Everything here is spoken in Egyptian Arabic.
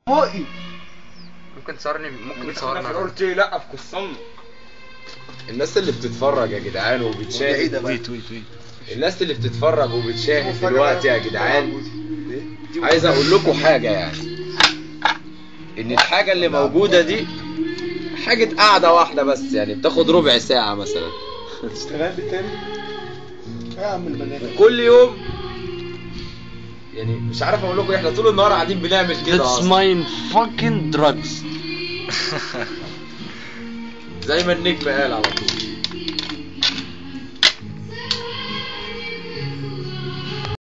بقي ممكن تصورني ممكن انت تصورنا قلت لي لا في قصنا الناس اللي بتتفرج يا جدعان ده ايه وبتشاهد ده بقى؟ ويت ويت ويت الناس اللي بتتفرج وبتشاهد دلوقتي يا جدعان دي عايز اقول لكم حاجه يعني ان الحاجه اللي موجوده دي حاجه قاعده واحده بس يعني بتاخد ربع ساعه مثلا اشتغلت تاني يا عم البنات كل يوم يعني مش عارف اقول لكم احنا طول النهار قاعدين بنعمل كده That's أصلاً. my fucking drugs زي ما النجم قال على طول